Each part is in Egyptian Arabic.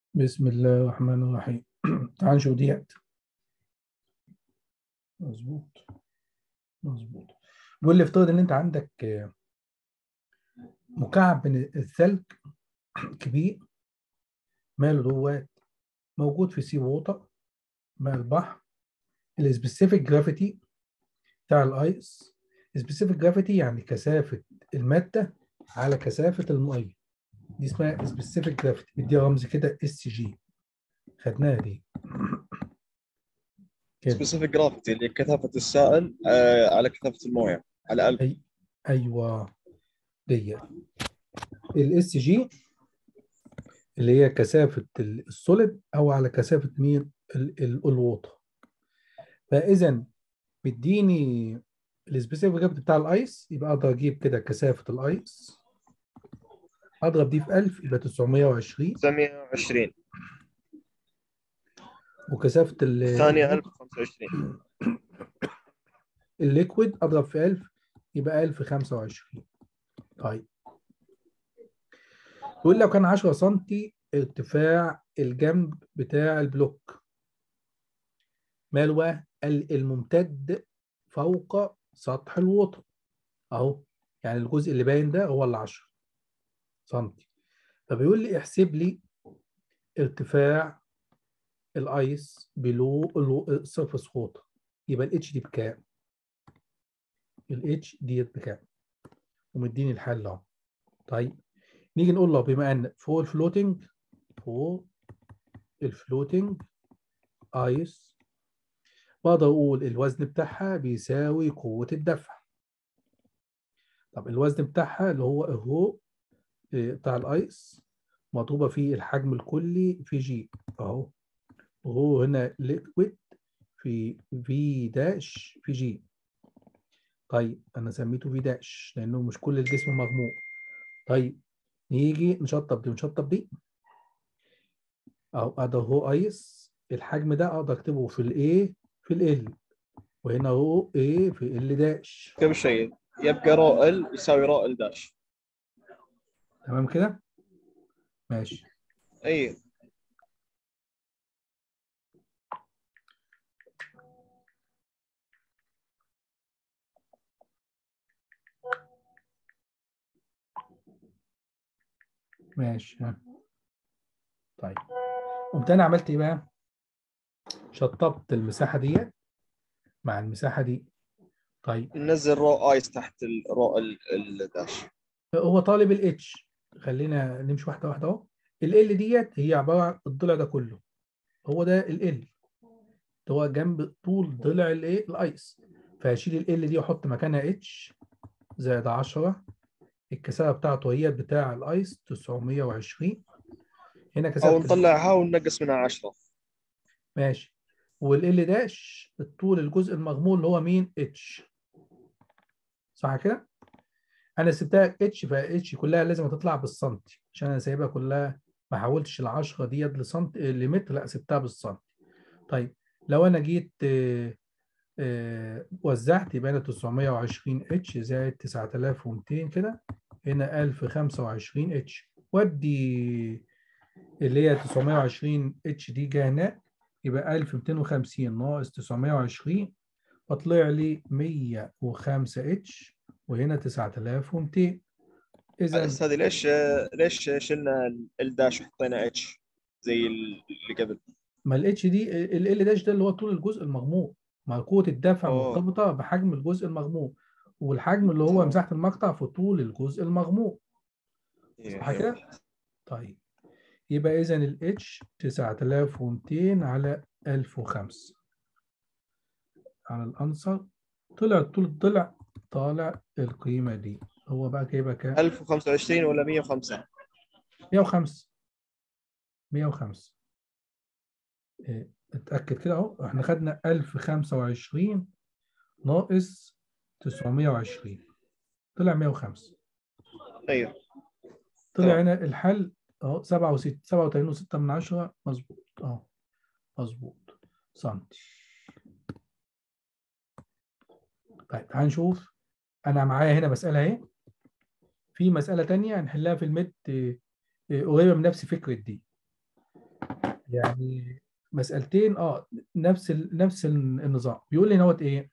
بسم الله الرحمن الرحيم تعال نشوف ديت مظبوط مظبوط بيقول لي افترض ان انت عندك مكعب من الثلج كبير ماله دوت موجود في سي ووتر ماء البحر السبيسيفيك جرافيتي بتاع الايس سبيسيفيك جرافيتي يعني كثافه الماده على كثافه الميه دي اسمها سبيسيفيك جرافيتي بدي رمز كده اس جي خدناها دي كده سبيسيفيك جرافيتي اللي كثافه السائل آه على كثافه المويه على 1000 أي ايوه دي الاس جي اللي هي كثافه السوليد او على كثافه مين الووتر فاذا بيديني السبيسيفيك جرافيتي بتاع الايس يبقى اقدر اجيب كده كثافه الايس اضرب دي في 1000 يبقى 920 920 وكثافه ال- الثانيه 1025 الليكويد اضرب في 1000 يبقى 1025 طيب يقول لو كان 10 سم ارتفاع الجنب بتاع البلوك ماله بقى؟ قال الممتد فوق سطح الوتر اهو يعني الجزء اللي باين ده هو ال 10 سم فبيقول لي احسب لي ارتفاع الايس بلو السيرفس ووتر يبقى الاتش دي بكام؟ الاتش ديت بكام؟ ومديني الحل اهو طيب نيجي نقول له بما ان فوق الفلوتنج فوق الفلوتنج ايس بقدر اقول الوزن بتاعها بيساوي قوة الدفع طب الوزن بتاعها اللي هو الرو إيه، بتاع الايس مضروبة في الحجم الكلي في جي اهو رو هنا ليكويد في في داش في جي طيب انا سميته في داش لانه مش كل الجسم مغموق طيب نيجي نشطب دي ونشطب دي اهو ادي هو ايس الحجم ده اقدر اكتبه في الايه في ال وهنا هو ايه في ال داش قبل شيء يبقى رو ال يساوي رو ال داش تمام كده ماشي اي ماشي ها طيب قمت انا عملت ايه بقى شطبت المساحه ديت مع المساحه دي طيب ننزل رو ايس تحت الرو ال ال داش هو طالب الاتش خلينا نمشي واحده واحده اهو ال ديت هي عباره عن الضلع ده كله هو ده ال اللي هو جنب طول ضلع الايه الايس فهشيل ال دي واحط مكانها اتش زائد 10 الكثافه بتاعته هي بتاع الايس 920 هنا او كثافه نطلعها وننقص منها 10 ماشي والال داش الطول الجزء المغمول اللي هو مين اتش صح كده انا سبتها اتش فاتش كلها لازم تطلع بالسنتي عشان انا سايبها كلها ما حولتش ال 10 ديت لسنت لمتر لا سبتها بالسنتي طيب لو انا جيت آه، آه، وزعت يبقى انا 920 اتش زائد 9200 كده هنا 1025 اتش ودي اللي هي 920 اتش دي جايه هناك يبقى 1250 ناقص 920 فطلع لي 105 اتش وهنا 9200 اذا بس هذه ليش ليش شلنا ال داش وحطينا اتش زي اللي قبل ما الاتش دي ال داش ده اللي هو طول الجزء المغموق مع قوه الدفع أوه. مرتبطه بحجم الجزء المغموق والحجم اللي هو تمام. مساحه المقطع في طول الجزء المغموق صح كده؟ طيب يبقى اذا الاتش 9200 على 1005 على الانسر طلع طول الضلع طالع القيمه دي هو بقى جايبها كام؟ 1025 ولا 105 105 105 إيه، اتأكد كده اهو احنا خدنا 1025 ناقص 920 طلع 105 ايوه طلع تمام. هنا الحل اهو 67 87 و6 من 10 مظبوط اهو مظبوط سنتي طيب تعال نشوف انا معايا هنا مسألة اهي في مسألة تانية هنحلها في الميد إيه، إيه، قريبة من نفس فكرة دي يعني مسألتين اه نفس ال... نفس النظام بيقول لي نوت ايه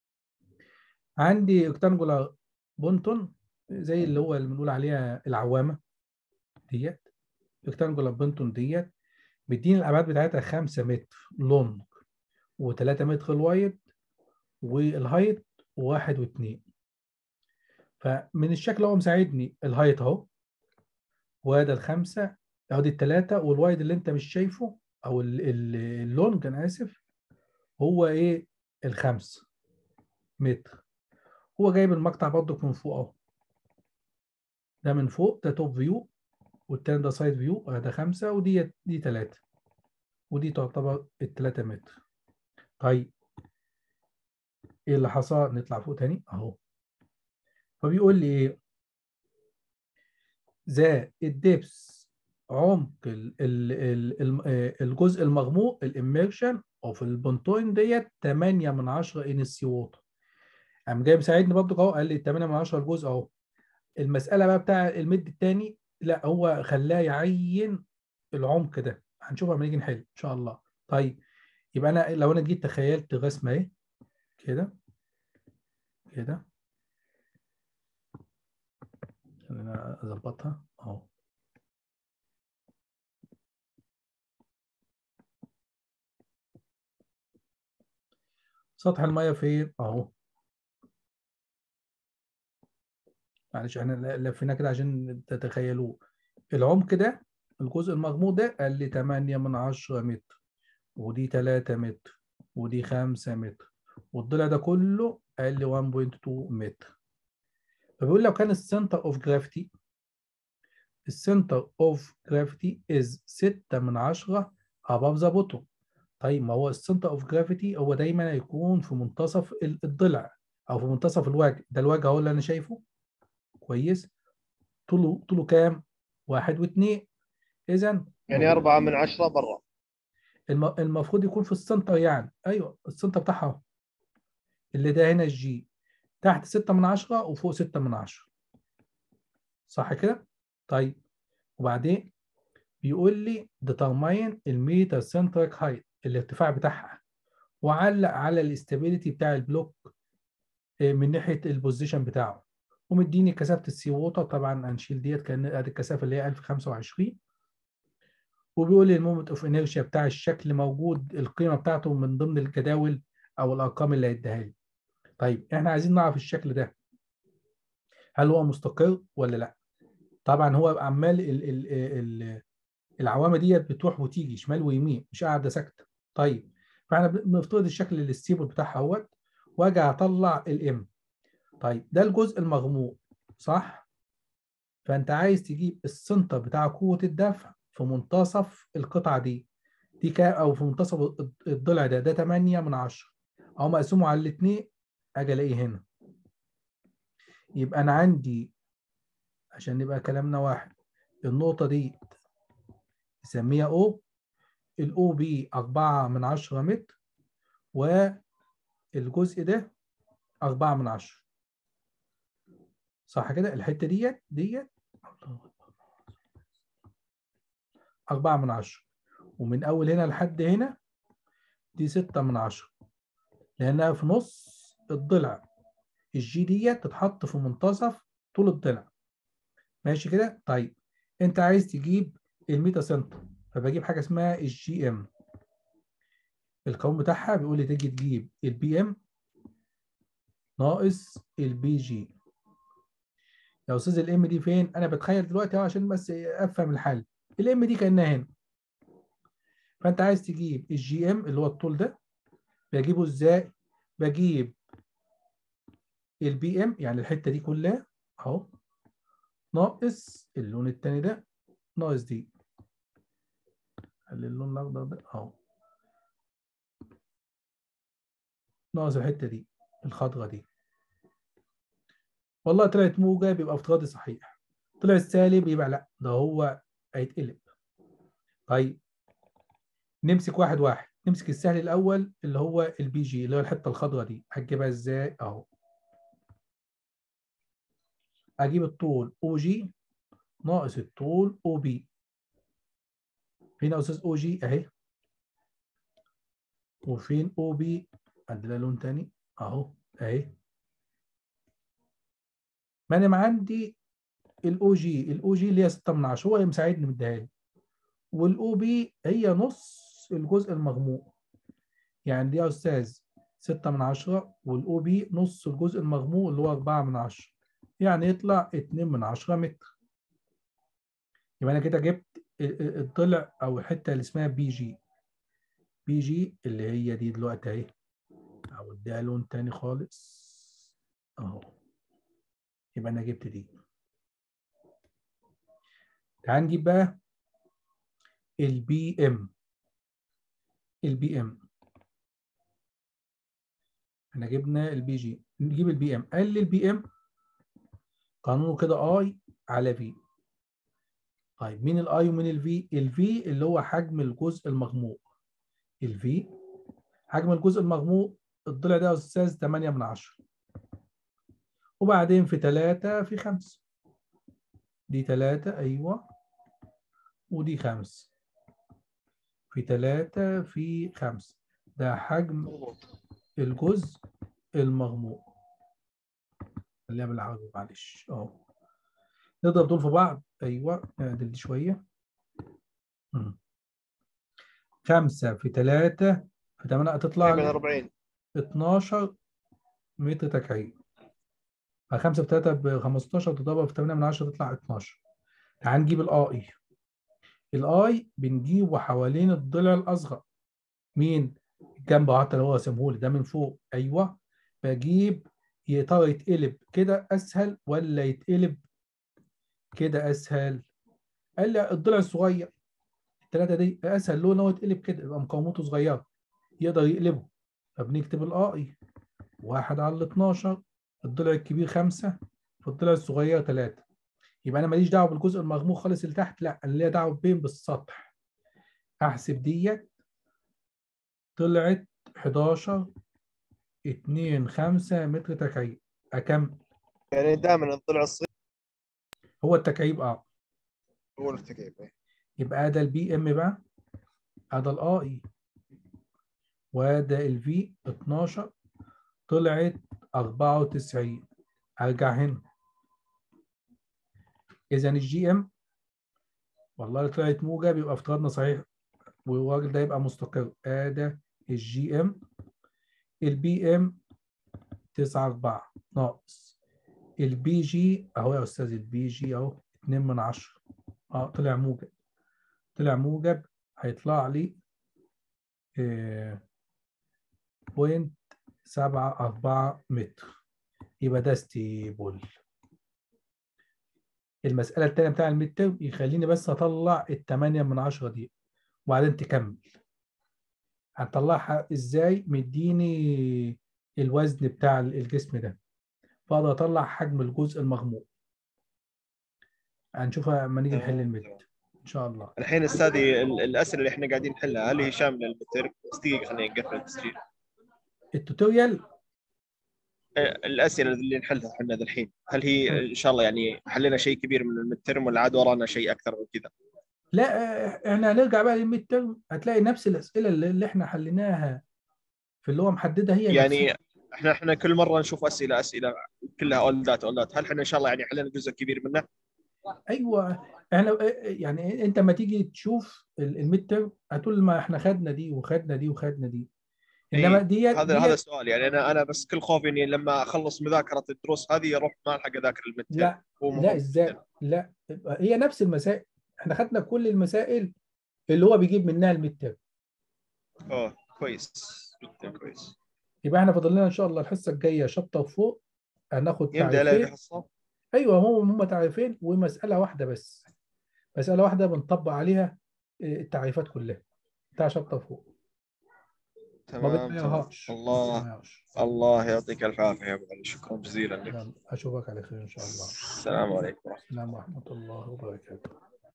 عندي اكتانجولار بونتون زي اللي هو اللي بنقول عليها العوامه ديت اكتانجولار بونتون ديت مديني الابعاد بتاعتها 5 متر لونج و3 متر الوايد والهايت واحد واثنين فمن الشكل هو مساعدني الهايت اهو وده الخمسه اهو دي الثلاثه والوايد اللي انت مش شايفه او اللونج انا اسف هو ايه الخمس متر هو جايب المقطع برضك من فوق اهو ده من فوق ده توب فيو والتاني ده سايد فيو ده خمسة ودي دي تلاتة ودي تعتبر التلاتة متر طيب ايه اللي حصل نطلع فوق تاني اهو فبيقول لي ايه ذا الدبس عمق ال ال ال الجزء المغمور الاميرشن اوف البونتوين ديت 8 من 10 ان السي ووتر قام جاي مساعدني برضه اهو قال لي 8 من 10 الجزء اهو المساله بقى بتاع المد الثاني لا هو خلاه يعين العمق ده هنشوفها لما نيجي نحل ان شاء الله طيب يبقى انا لو انا جيت تخيلت رسمه اهي كده كده خلينا اظبطها اهو سطح الميه فين اهو معلش احنا لفينا كده عشان تتخيلوه العمق ده الجزء المغمور ده قال لي 8 من 10 متر ودي 3 متر ودي 5 متر والضلع ده كله قال لي 1.2 متر فبيقول لو كان السنتر اوف جرافيتي السنتر اوف جرافيتي از 6 من 10 above the bottom طيب ما هو السنتر اوف جرافيتي هو دايما هيكون في منتصف الضلع او في منتصف الوجه ده الوجه اهو اللي انا شايفه كويس طوله طوله كام؟ واحد واثنين اذا يعني أربعة من عشرة برا المفروض يكون في السنتر يعني ايوه السنتر بتاعها اللي ده هنا الجي تحت 6 من 10 وفوق 6 من 10 صح كده؟ طيب وبعدين بيقول لي determine الميتر سنتريك هايت الارتفاع بتاعها وعلق على الاستابيليتي بتاع البلوك من ناحيه البوزيشن بتاعه ومديني كثافه السي ووتر طبعا هنشيل ديت كان ادي الكثافه اللي هي 1025 وبيقول لي المومنت اوف انيرشيا بتاع الشكل موجود القيمه بتاعته من ضمن الجداول او الارقام اللي هيديها لي طيب احنا عايزين نعرف الشكل ده هل هو مستقر ولا لا طبعا هو عمال ال ال ال العوامه ديت بتروح وتيجي شمال ويمين مش قاعده ساكته طيب فاحنا بنفترض الشكل الستيبل بتاعها اهوت واجي اطلع الام طيب ده الجزء المغمور صح فانت عايز تجيب السنتر بتاع قوه الدفع في منتصف القطعه دي دي كام او في منتصف الضلع ده ده 8 من 10 او مقسومه على الاثنين اجي الاقيه هنا يبقى انا عندي عشان نبقى كلامنا واحد النقطه دي نسميها او الاو بي 4 من 10 متر والجزء ده 4 من 10 صح كده الحته ديت ديت 4 من 10 ومن اول هنا لحد هنا دي 6 من 10 لانها في نص الضلع الجي ديت تتحط في منتصف طول الضلع ماشي كده طيب انت عايز تجيب الميتا سنتر فبجيب حاجه اسمها الجي ام القانون بتاعها بيقول لي تيجي تجيب البي ام ناقص البي جي يا استاذ الام دي فين انا بتخيل دلوقتي اهو عشان بس افهم الحل الام دي كانها هنا فانت عايز تجيب الجي ام اللي هو الطول ده بجيبه ازاي بجيب البي ام يعني الحته دي كلها اهو ناقص اللون التاني ده ناقص دي خلي اللون الاخضر ده اهو ناقص الحته دي الخضرة دي والله طلعت موجب يبقى افتراضي صحيح طلعت سالب يبقى لا ده هو هيتقلب طيب نمسك واحد واحد نمسك السهل الاول اللي هو البي جي اللي هو الحته الخضراء دي هتجيبها ازاي اهو اجيب الطول او جي ناقص الطول او بي فين يا استاذ او جي اهي وفين او بي عندنا لون تاني اهو اهي ما انا عندي الاو جي الاو جي اللي هي 6 من 10 هو مساعدني مديها لي والاو بي هي نص الجزء المغموق يعني دي يا استاذ 6 من 10 والاو بي نص الجزء المغموق اللي هو 4 من 10 يعني يطلع 2 من 10 متر يبقى انا كده جبت الضلع او الحته اللي اسمها بي جي بي جي اللي هي دي دلوقتي اهي او اديها لون تاني خالص اهو يبقى انا جبت دي تعال نجيب بقى البي ام البي ام احنا جبنا البي جي نجيب البي ام قال لي البي ام قانونه كده اي على في طيب مين الاي ومين الفي الفي اللي هو حجم الجزء المغموق الفي حجم الجزء المغموق الضلع ده يا استاذ 8 من 10 وبعدين في 3 في 5 دي 3 ايوه ودي 5 في 3 في 5 ده حجم الجزء المغموق خليها بالعربي معلش اهو نضرب دول في بعض ايوه نعدل دي شويه خمسة في ثلاثة في 8 هتطلع 40 12 متر تكعيب فخمسة في 3 ب 15 تضربها في 8 من 10 تطلع 12 تعال نجيب الاي الاي بنجيبه حوالين الضلع الاصغر مين الجنب حتى اللي هو رسمهولي ده من فوق ايوه بجيب يا ترى يتقلب كده اسهل ولا يتقلب كده اسهل قال لي الضلع الصغير الثلاثه دي اسهل له ان هو يتقلب كده يبقى مقاومته صغيره يقدر يقلبه فبنكتب الاي واحد على ال 12 الضلع الكبير خمسة في الضلع الصغير ثلاثة يبقى انا ماليش دعوه بالجزء المغموق خالص اللي تحت لا انا ليا دعوه بين بالسطح احسب ديت طلعت 11 2 5 متر تكعيب اكمل يعني دائما الضلع الصغير هو التكعيب اه هو التكييف يبقى ده البي ام بقى ادي الاي وده الفي 12 طلعت 94 ارجع هنا اذا الجي ام والله طلعت موجب يبقى افتراضنا صحيح والراجل ده يبقى مستقر ادي الجي ام البي ام 9 4 ناقص البي جي اهو يا استاذ البي جي اهو 2 من 10 اه طلع موجب طلع موجب هيطلع لي بوينت سبعة أربعة متر يبقى ده ستيبل المسألة التانية بتاع الميد ترم يخليني بس أطلع التمانية من عشرة دي وبعدين تكمل هتطلعها إزاي مديني الوزن بتاع الجسم ده فأقدر أطلع حجم الجزء المغموق هنشوفها لما نيجي نحل الميد ان شاء الله الحين استاذي ال- الاسئله اللي احنا قاعدين نحلها هل هي شامله المتر بس دقيقه خلينا نقفل التسجيل التوتوريال آه، الاسئله اللي نحلها احنا ذا الحين هل هي ان شاء الله يعني حلينا شيء كبير من المترم ولا عاد ورانا شيء اكثر من كذا؟ لا آه، احنا هنرجع بقى للميد ترم هتلاقي نفس الاسئله اللي اللي احنا حليناها في اللي هو محددها هي يعني نفسها. احنا احنا كل مره نشوف اسئله اسئله كلها اولدات اولدات هل احنا ان شاء الله يعني حلينا جزء كبير منه؟ ايوه احنا آه، يعني انت ما تيجي تشوف الميد ترم هتقول ما احنا خدنا دي وخدنا دي وخدنا دي انما إيه، ديت هذا ديت- هذا السؤال يعني انا انا بس كل خوفي اني لما اخلص مذاكره الدروس هذه اروح ما الحق اذاكر المتر لا هو مهم لا ازاي لا هي نفس المسائل احنا خدنا كل المسائل اللي هو بيجيب منها الميد ترم اوه كويس جدا كويس يبقى احنا فاضل لنا ان شاء الله الحصه الجايه شابتر فوق هناخد يبدا على تعريفين حصه ايوه هم هم تعريفين ومساله واحده بس مساله واحده بنطبق عليها إيه، التعريفات كلها بتاع شابتر فوق ما تمام تمام. بتغيرهاش ما الله بتغيرهاش. الله يعطيك الف عافيه يا ابو علي شكرا جزيلا لك يلا، اشوفك على خير ان شاء الله السلام عليكم السلام ورحمه الله وبركاته